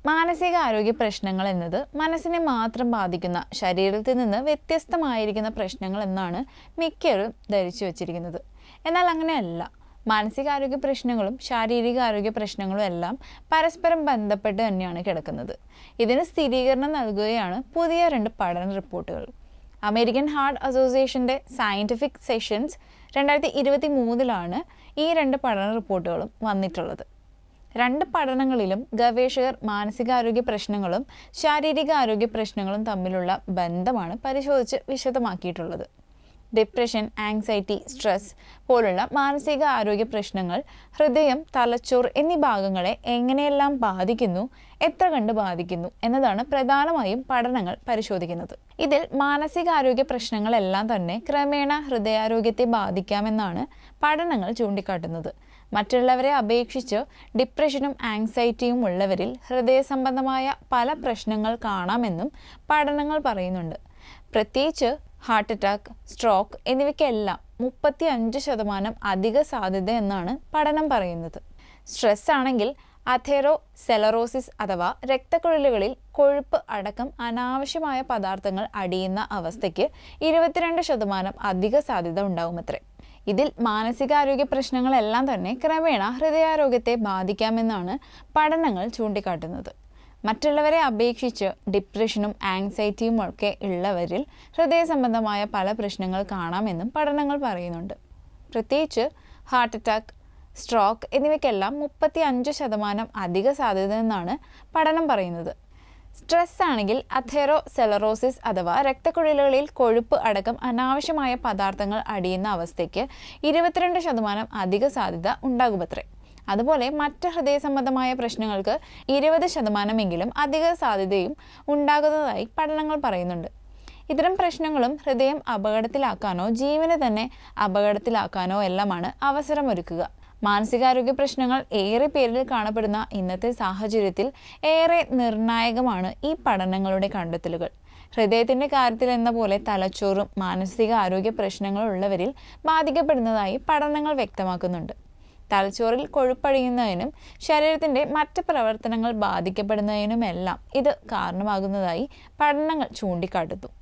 മാനസികാരോഗ്യ പ്രശ്നങ്ങൾ എന്നത് മനസ്സിനെ മാത്രം ബാധിക്കുന്ന ശരീരത്തിൽ നിന്ന് വ്യത്യസ്തമായിരിക്കുന്ന പ്രശ്നങ്ങൾ എന്നാണ് മിക്കവരും ധരിച്ചു വച്ചിരിക്കുന്നത് എന്നാൽ അങ്ങനെയല്ല മാനസികാരോഗ്യ പ്രശ്നങ്ങളും ശാരീരിക ആരോഗ്യ പ്രശ്നങ്ങളും എല്ലാം പരസ്പരം ബന്ധപ്പെട്ട് തന്നെയാണ് കിടക്കുന്നത് ഇതിന് സ്ഥിരീകരണം നൽകുകയാണ് പുതിയ രണ്ട് പഠന റിപ്പോർട്ടുകൾ അമേരിക്കൻ ഹാർട്ട് അസോസിയേഷൻ്റെ സയൻറ്റിഫിക് സെഷൻസ് രണ്ടായിരത്തി ഇരുപത്തി മൂന്നിലാണ് ഈ രണ്ട് പഠന റിപ്പോർട്ടുകളും വന്നിട്ടുള്ളത് രണ്ട് പഠനങ്ങളിലും ഗവേഷകർ മാനസികാരോഗ്യ പ്രശ്നങ്ങളും ശാരീരിക ആരോഗ്യ പ്രശ്നങ്ങളും തമ്മിലുള്ള ബന്ധമാണ് പരിശോധിച്ച് വിശദമാക്കിയിട്ടുള്ളത് ഡിപ്രഷൻ ആങ്സൈറ്റി സ്ട്രെസ് പോലുള്ള മാനസിക ആരോഗ്യ പ്രശ്നങ്ങൾ ഹൃദയം തലച്ചോർ എന്നീ ഭാഗങ്ങളെ എങ്ങനെയെല്ലാം ബാധിക്കുന്നു എത്ര കണ്ട് ബാധിക്കുന്നു എന്നതാണ് പ്രധാനമായും പഠനങ്ങൾ പരിശോധിക്കുന്നത് ഇതിൽ മാനസികാരോഗ്യ പ്രശ്നങ്ങളെല്ലാം തന്നെ ക്രമേണ ഹൃദയാരോഗ്യത്തെ ബാധിക്കാമെന്നാണ് പഠനങ്ങൾ ചൂണ്ടിക്കാട്ടുന്നത് മറ്റുള്ളവരെ അപേക്ഷിച്ച് ഡിപ്രഷനും ആങ്സൈറ്റിയും ഉള്ളവരിൽ ഹൃദയ സംബന്ധമായ പല പ്രശ്നങ്ങൾ കാണാമെന്നും പഠനങ്ങൾ പറയുന്നുണ്ട് പ്രത്യേകിച്ച് ഹാർട്ട് അറ്റാക്ക് സ്ട്രോക്ക് എന്നിവയ്ക്കെല്ലാം മുപ്പത്തി അഞ്ച് ശതമാനം അധിക സാധ്യത എന്നാണ് പഠനം പറയുന്നത് സ്ട്രെസ് ആണെങ്കിൽ അഥേറോ സെലറോസിസ് അഥവാ രക്തക്കുഴലുകളിൽ കൊഴുപ്പ് അടക്കം അനാവശ്യമായ പദാർത്ഥങ്ങൾ അടിയുന്ന അവസ്ഥയ്ക്ക് ഇരുപത്തിരണ്ട് ശതമാനം അധിക സാധ്യത ഉണ്ടാവുമത്രേ ഇതിൽ മാനസികാരോഗ്യ പ്രശ്നങ്ങളെല്ലാം തന്നെ ക്രമേണ ഹൃദയാരോഗ്യത്തെ ബാധിക്കാമെന്നാണ് പഠനങ്ങൾ ചൂണ്ടിക്കാട്ടുന്നത് മറ്റുള്ളവരെ അപേക്ഷിച്ച് ഡിപ്രഷനും ആങ്സൈറ്റിയും ഒക്കെ ഉള്ളവരിൽ ഹൃദയ സംബന്ധമായ പല പ്രശ്നങ്ങൾ കാണാമെന്നും പഠനങ്ങൾ പറയുന്നുണ്ട് പ്രത്യേകിച്ച് ഹാർട്ട് അറ്റാക്ക് സ്ട്രോക്ക് എന്നിവയ്ക്കെല്ലാം മുപ്പത്തി അഞ്ച് ശതമാനം അധിക സാധ്യത എന്നാണ് പഠനം പറയുന്നത് സ്ട്രെസ് ആണെങ്കിൽ അഥെറോ സെലറോസിസ് അഥവാ രക്തക്കുഴലുകളിൽ കൊഴുപ്പ് അടക്കം അനാവശ്യമായ പദാർത്ഥങ്ങൾ അടിയുന്ന അവസ്ഥയ്ക്ക് ഇരുപത്തിരണ്ട് ശതമാനം അധിക സാധ്യത ഉണ്ടാകുമത്രേ അതുപോലെ മറ്റ് ഹൃദയ സംബന്ധമായ പ്രശ്നങ്ങൾക്ക് ഇരുപത് ശതമാനമെങ്കിലും അധിക സാധ്യതയും ഉണ്ടാകുന്നതായി പഠനങ്ങൾ പറയുന്നുണ്ട് ഇത്തരം പ്രശ്നങ്ങളും ഹൃദയം അപകടത്തിലാക്കാനോ ജീവനെ തന്നെ അപകടത്തിലാക്കാനോ എല്ലാമാണ് അവസരമൊരുക്കുക മാനസികാരോഗ്യ പ്രശ്നങ്ങൾ ഏറെ പേരിൽ കാണപ്പെടുന്ന ഇന്നത്തെ സാഹചര്യത്തിൽ ഏറെ നിർണായകമാണ് ഈ പഠനങ്ങളുടെ കണ്ടെത്തലുകൾ ഹൃദയത്തിൻ്റെ കാര്യത്തിൽ എന്ന പോലെ തലച്ചോറും മാനസിക ആരോഗ്യ പ്രശ്നങ്ങളുള്ളവരിൽ ബാധിക്കപ്പെടുന്നതായി പഠനങ്ങൾ വ്യക്തമാക്കുന്നുണ്ട് തലച്ചോറിൽ കൊഴുപ്പഴിയുന്നതിനും ശരീരത്തിൻ്റെ മറ്റ് പ്രവർത്തനങ്ങൾ ബാധിക്കപ്പെടുന്നതിനുമെല്ലാം ഇത് കാരണമാകുന്നതായി പഠനങ്ങൾ ചൂണ്ടിക്കാട്ടുന്നു